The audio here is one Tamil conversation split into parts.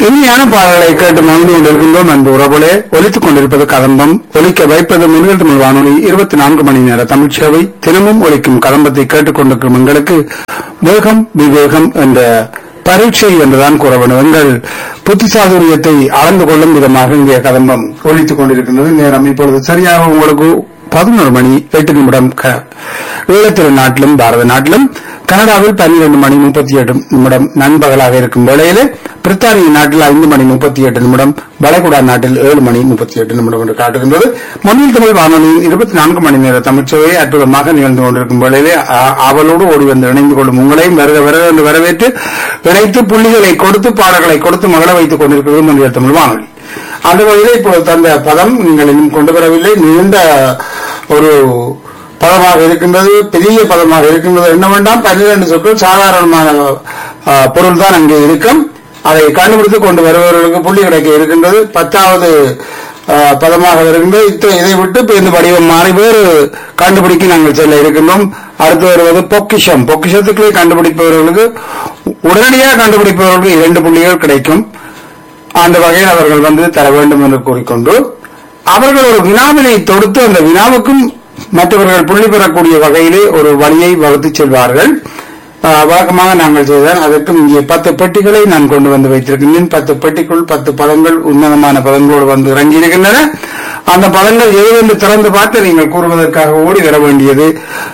இனிமையான பாடல்களை கேட்டு மகிழ்ந்து கொண்டிருக்கின்றோம் அன்பு உறவுகளே ஒலித்துக் கொண்டிருப்பது கதம்பம் ஒலிக்க வைப்பது முருகல் தமிழ் வானொலி இருபத்தி நான்கு மணி நேர தமிழ் சேவை தினமும் ஒலிக்கும் கதம்பத்தை கேட்டுக் கொண்டிருக்கும் எங்களுக்கு வேகம் விவேகம் என்ற பரீட்சை என்றுதான் கூற வேண்டும் எங்கள் புத்திசாதுரியத்தை அளந்து கொள்ளும் விதமாக இங்கே கதம்பம் ஒலித்துக் கொண்டிருக்கின்றது நேரம் இப்பொழுது சரியாக உங்களுக்கு பதினோரு மணி எட்டு நிமிடம் க- ஈழத்திரு நாட்டிலும் பாரத நாட்டிலும் கனடாவில் பன்னிரண்டு மணி முப்பத்தி எட்டு நிமிடம் நண்பகலாக இருக்கும் வேளையிலே பிரித்தானிய நாட்டில் ஐந்து மணி முப்பத்தி எட்டு நிமிடம் வளைகுடா நாட்டில் ஏழு மணி முப்பத்தி எட்டு நிமிடம் என்று காட்டுகின்றது மண்ணில் தமிழ் வானொலியின் இருபத்தி நான்கு மணி நேர தமிழ்ச்சேவை அற்புதமாக நிகழ்ந்து கொண்டிருக்கும் வேளையிலே ஆ- ஆவலோடு ஓடி வந்து இணைந்து கொள்ளும் உங்களையும் வருக வருக என்று வரவேற்று இணைத்து புள்ளிகளை கொடுத்து பாடல்களை கொடுத்து மகள வைத்துக் கொண்டிருக்கிறது மண்ணில் தமிழ் வானொலி அந்த வகையிலே இப்போது தந்த பதம் நீங்கள் இன்னும் கொண்டு வரவில்லை நீண்ட ஒரு பதமாக இருக்கின்றது பெரிய பதமாக இருக்கின்றது என்ன வேண்டாம் பன்னிரண்டு சொற்கள் சாதாரணமான பொருள் தான் அங்கே இருக்கும் அதை கண்டுபிடித்து கொண்டு வருபவர்களுக்கு புள்ளி கிடைக்க இருக்கின்றது பத்தாவது ஆ, பதமாக வருகின்றது இத்த- இதை விட்டு இப்ப இந்த வடிவம் மாறி வேறு கண்டுபிடிக்க நாங்கள் செல்ல இருக்கின்றோம் அடுத்து வருவது பொக்கிஷம் பொக்கிஷத்துக்களை கண்டுபிடிப்பவர்களுக்கு உடனடியாக கண்டுபிடிப்பவர்களுக்கு இரண்டு புள்ளிகள் கிடைக்கும் அந்த வகையில் அவர்கள் வந்து தர வேண்டும் என்று கூறிக்கொண்டு அவர்கள் ஒரு வினாவினை தொடுத்து அந்த வினாவுக்கும் மற்றவர்கள் புள்ளி பெறக்கூடிய வகையிலே ஒரு வழியை வகுத்து செல்வார்கள் ஆஹ் வழக்கமாக நாங்கள் செய்தால் அதற்கும் இங்கே பத்து பெட்டிகளை நான் கொண்டு வந்து வைத்திருக்கின்றேன் பத்து பெட்டிக்குள் பத்து பதங்கள் உன்னதமான பதங்களோடு வந்து இறங்கியிருக்கின்றன அந்த பதங்கள் எதுவென்று திறந்து பார்த்து நீங்கள் கூறுவதற்காக ஓடி வர வேண்டியது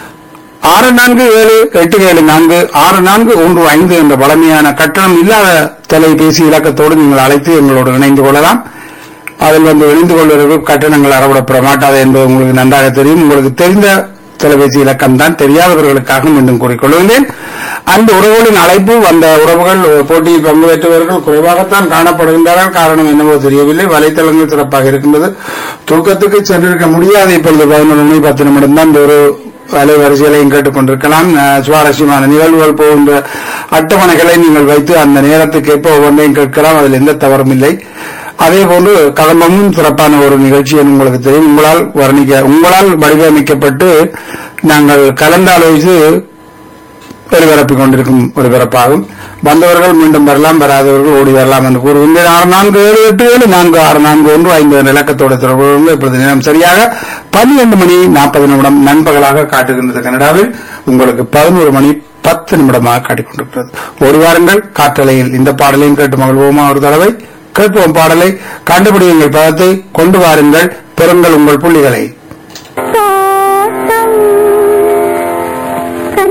ஆறு நான்கு ஏழு எட்டு ஏழு நான்கு ஆறு நான்கு ஒன்று ஐந்து என்ற பழமையான கட்டணம் இல்லாத தொலைபேசி இலக்கத்தோடு நீங்கள் அழைத்து எங்களோடு இணைந்து கொள்ளலாம் அதில் வந்து இணைந்து கொள்வதற்கு கட்டணங்கள் அறவிடப்பட மாட்டாது என்பது உங்களுக்கு நன்றாக தெரியும் உங்களுக்கு தெரிந்த தொலைபேசி இலக்கம் தான் தெரியாதவர்களுக்காக மீண்டும் கூறிக்கொள்கிறேன் அந்த உறவுகளின் அழைப்பு வந்த உறவுகள் போட்டியில் பங்கு பெற்றவர்கள் குறைவாகத்தான் காணப்படுகின்றார்கள் காரணம் என்னவோ தெரியவில்லை வலைத்தளங்கள் சிறப்பாக இருக்கின்றது தூக்கத்துக்கு சென்றிருக்க முடியாது இப்பொழுது பதினொரு மணி பத்து நிமிடம் தான் இந்த ஒரு அலைவரிசைகளையும் கேட்டுக்கொண்டிருக்கலாம் அஹ், சுவாரஸ்யமான நிகழ்வுகள் போகின்ற அட்டவணைகளை நீங்கள் வைத்து அந்த நேரத்துக்கு எப்போ ஒவ்வொன்றையும் கேட்கலாம் அதில் எந்த தவறும் இல்லை அதே போன்று கதம்பமும் சிறப்பான ஒரு நிகழ்ச்சி என்று உங்களுக்கு தெரியும் உங்களால் வர்ணிக்க உங்களால் வடிவமைக்கப்பட்டு நாங்கள் கலந்தாலோசித்து ஒளிபரப்பிக் கொண்டிருக்கும் ஒளிபரப்பாகும் வந்தவர்கள் மீண்டும் வரலாம் வராதவர்கள் ஓடி வரலாம் என்று கூறுகின்றேன் ஆறு நான்கு ஏழு எட்டு ஏழு நான்கு ஆறு நான்கு ஒன்று ஐந்து என்ற இலக்கத்தோடு தொடர்பு கொண்டு இப்பொழுது நேரம் சரியாக பன்னிரண்டு மணி நாற்பது நிமிடம் நண்பகலாக காட்டுகின்றது கனடாவில் உங்களுக்கு பதினோரு மணி பத்து நிமிடமாக காட்டிக்கொண்டிருக்கிறது ஒரு வாரங்கள் காற்றலையில் இந்த பாடலையும் கேட்டு மகிழ்வோமா ஒரு தடவை கேட்போம் பாடலை கண்டுபிடியுங்கள் பதத்தை கொண்டு வாருங்கள் பெறுங்கள் உங்கள் புள்ளிகளை தோட்டம்